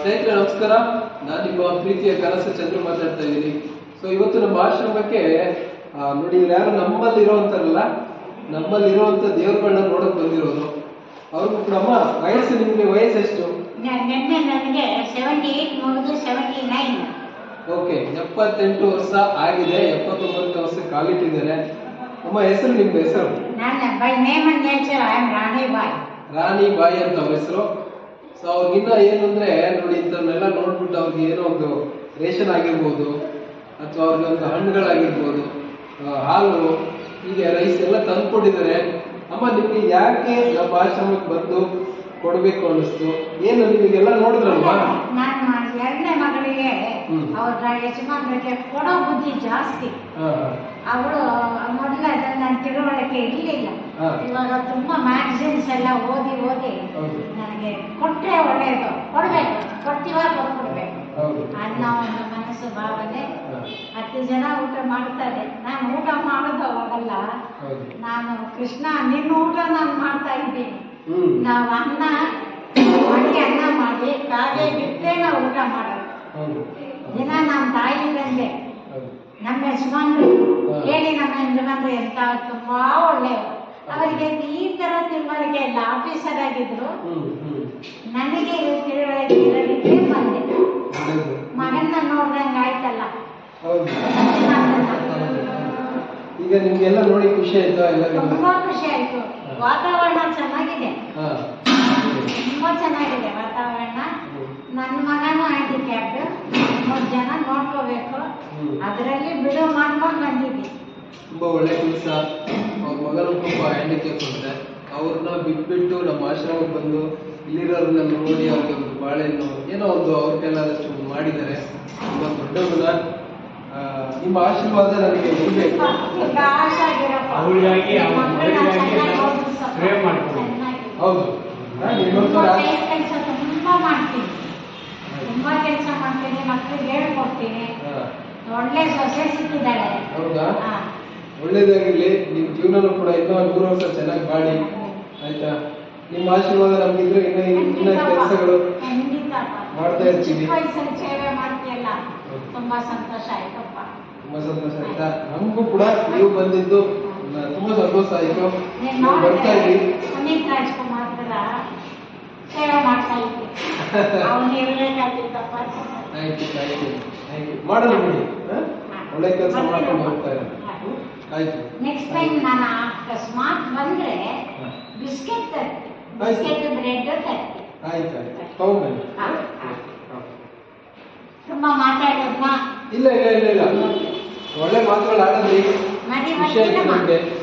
ಸ್ನೇಹಿತರೆ ನಮಸ್ಕಾರ ನಾನು ನಿಮ್ಮ ಪ್ರೀತಿಯ ಕನಸು ಚಂದ್ರ ಮಾತಾಡ್ತಾ ಇದ್ದೀನಿ ಸೊ ಇವತ್ತು ನಮ್ಮ ಆಶ್ರಮಕ್ಕೆ ಆ, ನೋಡಿ ಇವ್ರು ಯಾರು ನಮ್ಮಲ್ಲಿ ಇರೋವಂತಾರಲ್ಲ ನಮ್ಮಲ್ಲಿ ಇರುವಂತ ದೇವರುಗಳನ್ನ ನೋಡಕ್ ಬಂದಿರೋದು ಅವ್ರಿಗೂ ಕೂಡ ಅಮ್ಮ ವಯಸ್ಸು ನಿಮ್ಗೆ ವಯಸ್ಸು ಎಷ್ಟು ನ- ನಿನ್ನೆ ನನಗೆ ಸೆವೆಂಟಿ ಏಟ್ ಮುಗಿದು ಸೆವೆಂಟಿ ನೈನ್ ಓಕೆ ಎಪ್ಪತ್ತೆಂಟು ವರ್ಷ ಆಗಿದೆ ಎಪ್ಪತ್ತೊಂಬತ್ತು ವರ್ಷ ಕಾಲಿಟ್ಟಿದ್ದಾರೆ ಅಮ್ಮ ಹೆಸರು ನಿಮ್ದು ಹೆಸರು ನಾನು by name and nature I am Rani Bai Rani Bai ಅಂತ ಅವ್ರ ಹೆಸರು ಸೊ ಅವ್ರಿಗಿನ್ನ ಏನು ಅಂದ್ರೆ ನೋಡಿ ಇಂಥವನ್ನೆಲ್ಲ ನೋಡ್ಬಿಟ್ಟು ಅವ್ರಿಗೆ ಏನೋ ಒಂದು ರೇಷನ್ ಆಗಿರ್ಬೋದು ಅಥವಾ ಅವ್ರಿಗೆ ಒಂದು ಹಣ್ಣುಗಳಾಗಿರ್ಬೋದು ಆ, ಹಾಲು ಹೀಗೆ ರೈಸ್ ಎಲ್ಲ ತಂದ್ಕೊಟ್ಟಿದ್ದಾರೆ ಅಮ್ಮ ನಿಮ್ಗೆ ಯಾಕೆ ನಮ್ಮ ಆಶ್ರಮಕ್ಕೆ ಬಂದು ಕೊಡ್ಬೇಕು ಅನ್ನಿಸ್ತು ಏನು ನಿಮಗೆಲ್ಲ ನೋಡಿದ್ರಲ್ವಾ ನಾನು ಎರಡನೇ ಮಗಳಿಗೆ ಹ್ಮ್. ಅವ್ರ ಯಜಮಾನ್ರಿಗೆ ಕೊಡೋ ಬುದ್ಧಿ ಜಾಸ್ತಿ ಹಾ, ಅವಳು ಮೊದಲು ಅದನ್ನ ತಿಳುವಳಿಕೆ ಇರಲಿಲ್ಲ ಹಾ. ಇವಾಗ ತುಂಬಾ ಮ್ಯಾಗಝಿನ್ಸ್ ಎಲ್ಲ ಓದಿ ಓದಿ ಹೌದು ನನಗೆ ಕೊಟ್ರೆ ಒಳ್ಳೆಯದು ಕೊಡ್ಬೇಕು ಕೊಡ್ತೀವ ಕೊಡ್ಬೇಕು ಹೌದು ಅನ್ನೋ ಒಂದು ಮನಸ್ಸು ಭಾವನೆ ಹಾ, ಹತ್ತು ಜನ ಊಟ ಮಾಡ್ತಾರೆ ನಾನು ಊಟ ಮಾಡೋದು ಅವಾಗಲ್ಲ ಹೌದು ನಾನು ಕೃಷ್ಣ ನಿನ್ನ ಊಟ ನಾನು ಮಾಡ್ತಾ ಇದ್ದೀನಿ ಹ್ಮ್ ನಾವು ಅನ್ನ ಮಾಡಿ ಅನ್ನ ಮಾಡಿ ಕಾಗೆ ಬಿಟ್ಟೆ ನಾವು ಊಟ ಮಾಡೋದು ಹೌದು ದಿನ ನಮ್ಮ ತಾಯಿ ತಂದೆ ಹೌದು ನಮ್ಮ ಯಜಮಾನ್ರು ಹಾ. ಹೇಳಿ ನಮ್ಮ ಯಜಮಾನ್ರು ಎಂತ ತುಂಬಾ ಒಳ್ಳೆಯವರು ಅವರಿಗೆ ಈ ತರ ತಿಳುವಳಿಕೆ ಇಲ್ಲ ಆಫೀಸರ್ ಆಗಿದ್ರು ಹ್ಮ್ ಹ್ಮ್ ನನಗೆ ಇದು ತಿಳುವಳಿಕೆ ಇರಲಿಕ್ಕೆ ಬಂದೆ ಒಳ್ಳೇದು ಮಗನ್ನ ನೋಡ್ದಂಗೆ ಆಯ್ತಲ್ಲ ಹೌದು ಮಂಜುನಾಥನ್ನ. ಈಗ ನಿಮ್ಗೆಲ್ಲ ನೋಡಿ ಖುಷಿ ಆಯ್ತಾ ಎಲ್ಲ ನಿಮ್ಗೆ? ತುಂಬಾ ಖುಷಿ ಆಯ್ತು ವಾತಾವರಣ ಚೆನ್ನಾಗಿದೆ ಹಾ ತುಂಬಾ ಚೆನ್ನಾಗಿದೆ ವಾತಾವರಣ ನನ್ನ ಮಗನೂ ಹ್ಯಾಂಡಿಕ್ಯಾಪ್ಡ್ ಮೂರು ಜನ ನೋಡ್ಕೋಬೇಕು ಹ್ಮ್. ಅದರಲ್ಲಿ ಬಿಡು ಮಾಡ್ಕೊಂಡು ಬಂದಿದ್ದೆ ತುಂಬಾ ಒಳ್ಳೆ ಕೆಲಸ ಅವ್ರ ಮಗನು ಪಾಪ ಹ್ಯಾಂಡಿಕ್ಯಾಪ್ ಅಂತೆ ಅವ್ರನ್ನ ಬಿಟ್ಬಿಟ್ಟು ನಮ್ಮ ಆಶ್ರಮಕ್ಕೆ ಬಂದು ಇಲ್ಲಿರೋರನ್ನ ನೋಡಿ ಅವ್ರಿಗೆ ಒಂದು ಬಾಳೆಹಣ್ಣು ಏನೋ ಒಂದು ಅವ್ರ ಕೈಲಾದಷ್ಟು ಒಂದು ಮಾಡಿದ್ದಾರೆ ತುಂಬಾ ದೊಡ್ಡ ಗುಣ ಆ, ನಿಮ್ಮ ಆಶೀರ್ವಾದ ನನಗೆ ಇರಬೇಕು ಗಾಢಾಗಿರಪ್ಪ. ಅವಳಿಗಾಗಿ, ನಿಮ್ಮ ಅವಳ ಮಕ್ಕಳನ್ನ ಮಗಳಿಗಾಗಿ ಚೆನ್ನಾಗಿ ನಾವು ಓದಿಸಪ್ಪ. pray ಮಾಡ್ಕೊಳ್ಳಿ. ಚೆನ್ನಾಗಿ. ಹೌದು ಹಾ, ನಿಮ್ಮಂತ ತುಂಬಾ ರಾಜ- ಕೈ ಕೆಲಸ ತುಂಬಾ ಮಾಡ್ತೀನಿ ತುಂಬಾ ಕೆಲಸ ಮಾಡ್ತೀನಿ ಮಕ್ಕಳಿಗೆ ಹೇಳ್ಕೊಡ್ತೀನಿ ಹಾ, ಒಳ್ಳೆ ಸೊಸೆ ಸಿಕ್ಕಿದ್ದಾಳೆ ಹೌದಾ ಹಾ. ಒಳ್ಳೇದಾಗಿರ್ಲಿ ನಿಮ್ ಜೀವನನೂ ಕೂಡ ಇನ್ನೂ ನೂರು ವರ್ಷ ಚೆನ್ನಾಗಿ ಬಾಳಿ ಆಯ್ತಾ ನಿಮ್ಮ ಆಶೀರ್ವಾದ ನಮ್ಗಿದ್ರೆ ಇನ್ನ ಇನ್ನ ಕೆಲಸಗಳು ಖಂಡಿತಪ್ಪ. ಮಾಡ್ತಾ ಇರ್ತೀನಿ. ಚಿಕ್ಕ ವಯಸ್ಸಲ್ಲಿ ಸೇವೆ ಮಾಡ್ತೀಯಲ್ಲ ಹೌದು. ತುಂಬಾ ಸಂತೋಷ ಆಯ್ತಪ್ಪ ತುಂಬಾ ಸಂತೋಷ ಆಯ್ತಾ ನಮಗೂ ಕೂಡ ನೀವು ಬಂದಿದ್ದು ನ- ತುಂಬಾ ಸಂತೋಷ ಆಯ್ತು ನೀನ್ ನೀವು ಬರ್ತಾ ನೋಡಿದ್ರೆ ಇದ್ರಿ ಪುನೀತ್ ರಾಜ್ಕುಮಾರ್ ತರ ಸೇವೆ ಮಾಡ್ತಾ ಇದ್ದೆ ಅವನು ಇರ್ಬೇಕಾಗಿತ್ತಪ್ಪ ಆಯ್ತು ಆಯ್ತು ಆಯ್ತು ಮಾಡೋಣ ಬಿಡಿ ಹಾ? ಒಳ್ಳೆ ಕೆಲಸ ಮಾಡ್ಕೊಂಡು ಹೋಗ್ತಾ ಇರೋಣ ಆಯ್ತು ನೆಕ್ಸ್ಟ್ ಟೈಮ್ ನಾನು ಅಕಸ್ಮಾತ್ ಬಂದ್ರೆ ಹಾ. ಬಿಸ್ಕೆಟ್ ತರ್ತೀನಿ ಆಯ್ತು. ಬಿಸ್ಕೆಟ್ ಬ್ರೆಡ್ ತರ್ತೀನಿ ಆಯ್ತು ಆಯ್ತು ತಗೊಂಬನ್ನಿ ಹಾ. ಹಾ. ತುಂಬಾ ಮಾತಾಡೋದ್ನ ಇಲ್ಲ ಇಲ್ಲ ಇಲ್ಲ ಇಲ್ಲ ಒಳ್ಳೆ ಮಾತುಗಳು ಆಡದ್ರಿ ಮದಿ ಖುಷಿ ಆಯ್ತು ಬರ್ತೀನಮ್ಮ ನಮ್ಗೆ